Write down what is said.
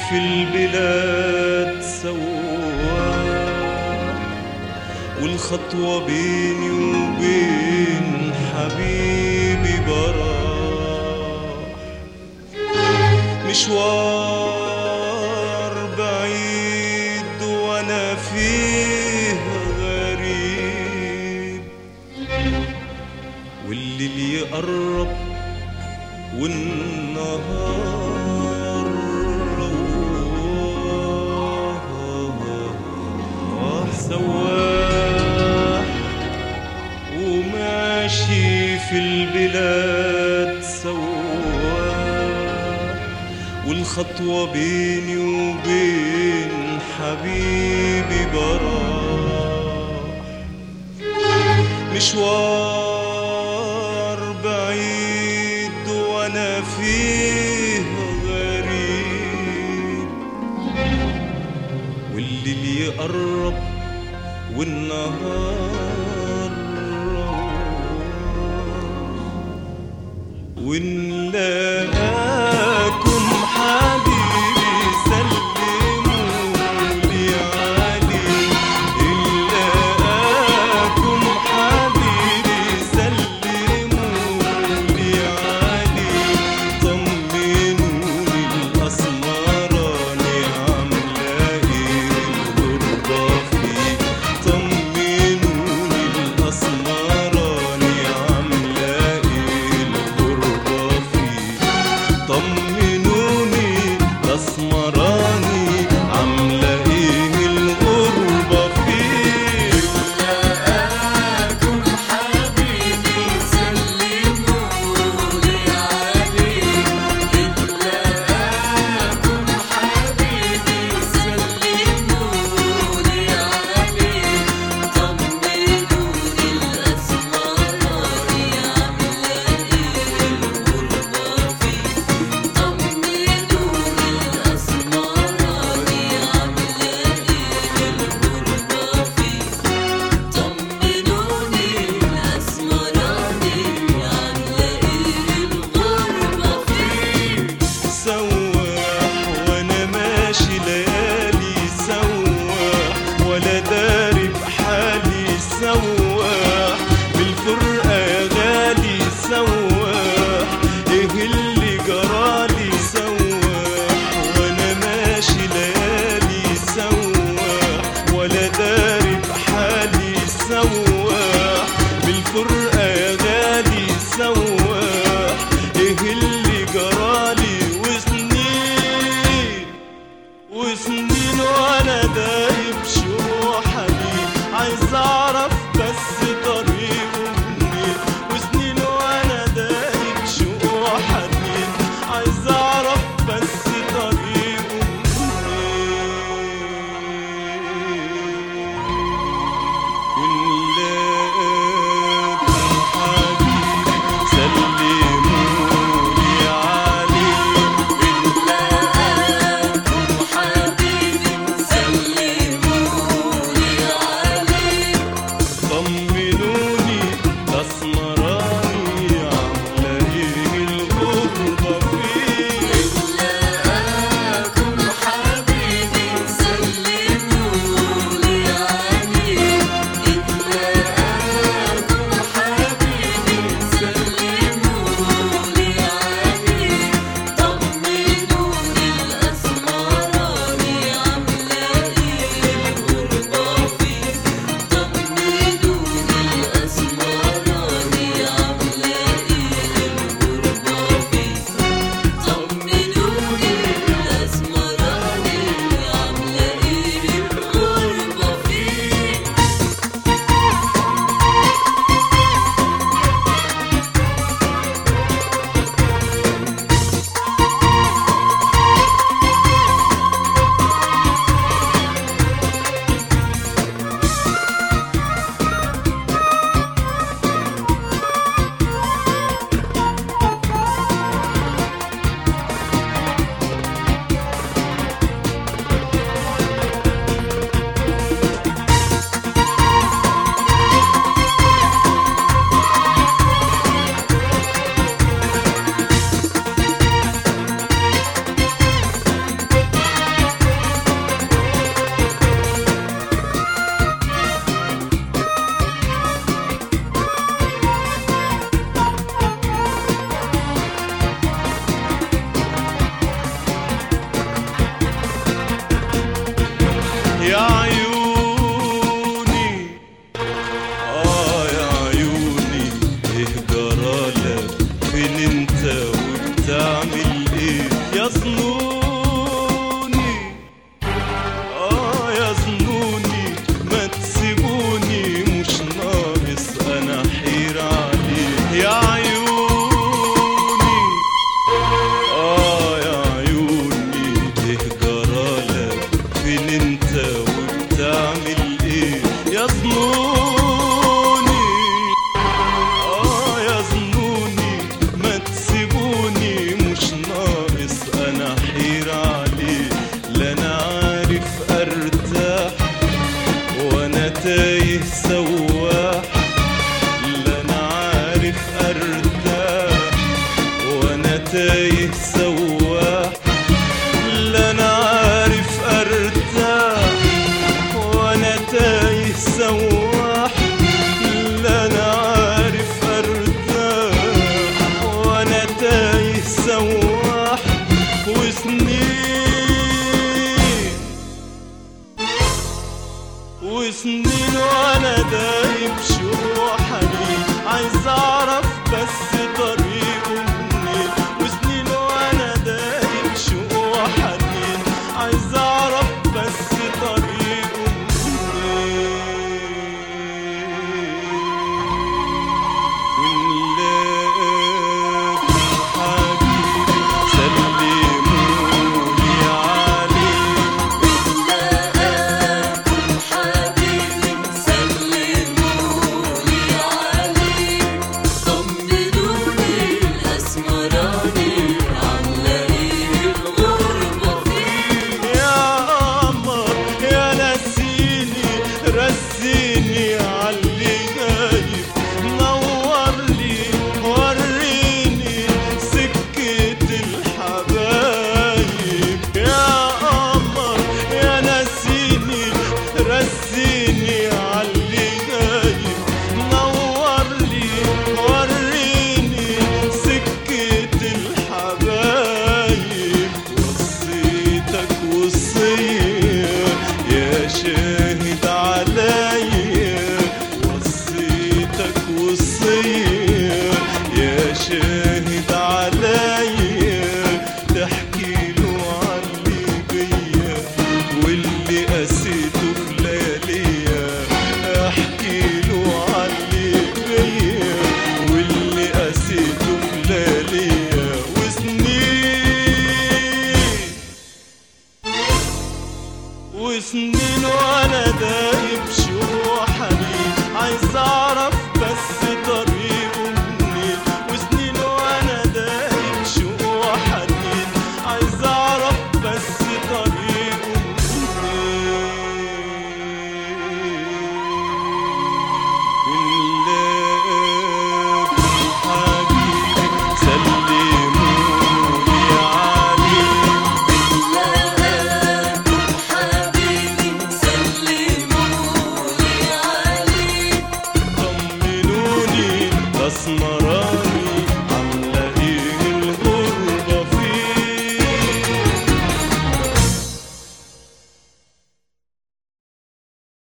في البلاد سواح والخطوة بيني وبين حبيبي براح مشوار بعيد وانا فيه غريب والليل يقرب والنهار رواه سواح وماشي في البلاد سواح والخطوة بيني وبين حبيبي براح مشوار بعيد وانا فيه غريب والليل يقرب والنهار روح ونلاقاكم حبيبي سلموا لي عليه نلاقاكم حبيبي سلموا لي عليه طمنوني الأسمراني عاملة إيه الغربة فيه طمنوني الأسمراني عاملة إيه الغربة فيه طمنوني الأسمراني عاملة إيه الغربة فيه لقاكم حبيبي سلموا لي عليه لقاكم حبيبي سلموا لي عليه طمنوني الأسمراني عاملة إيه الغربة فيه طمنوني الأسمراني عاملة إيه الغربة فيه طمنوني الأسمراني عاملة إيه الغربة فيه سواح وانا ماشي ليالي سواح ولا داري بحالي سواح بالفرقة يا غالي سواح ايه اللي جرالي سواح وانا ماشي ليالي سواح ولا داري بحالي سواح بالفرقة يا غالي سواح ايه اللي جرالي وسنين وسنين وانا دايب شروح حنين عايز اعرف بس طريقه منين وسنين وانا دايب شروح حنين عايز اعرف بس طريقه منين ونلاقيكم حبيبي سلموا لي عليه لقاكم حبيبي سلموا يا عيوني آه يا عيوني إيه جرالك فين انت وبتعمل ايه يا ظنوني آه يا ظنوني ما تسيبوني مش ناقص أنا حير عليه يا عيوني آه يا عيوني إيه جرالك فين انت وبتعمل ايه يا ظنوني آه يا ظنوني ما تسيبوني مش ناقص أنا حير عليه لا أنا عارف أرتاح وأنا تايه سواح لا أنا عارف أرتاح وأنا تايه سواح لا أنا عارف أرتاح وأنا تايه سواح لا أنا عارف أرتاح وأنا تايه سواح وسنين وسنين وانا دايب شروح حنين عايز اعرف بس طريقه منين وسنين وانا دايب شروح حنين عايز اعرف بس طريقه منين ونلاقي حبيبي سلمولي عليه لقاكم حبيبي سلموني عليه طمنوني الأسمراني عاملة إيه الغربة فيه يا قمر يا نسيني رسيني عاللي غايب نور لي وريني سكة الحبايب يا قمر يا نسيني رسيني عاللي غايب نور لي وريني سكة الحبايب وصيتك وصية يا شاهد عليا وصيتك وصية يا شاهد عليا تحكي له عني بيا واللي قسيته في لياليا احكي له عني بيا واللي قسيته في لياليا وسنين وسنين وانا دايب شروح حنين عايز اعرف بس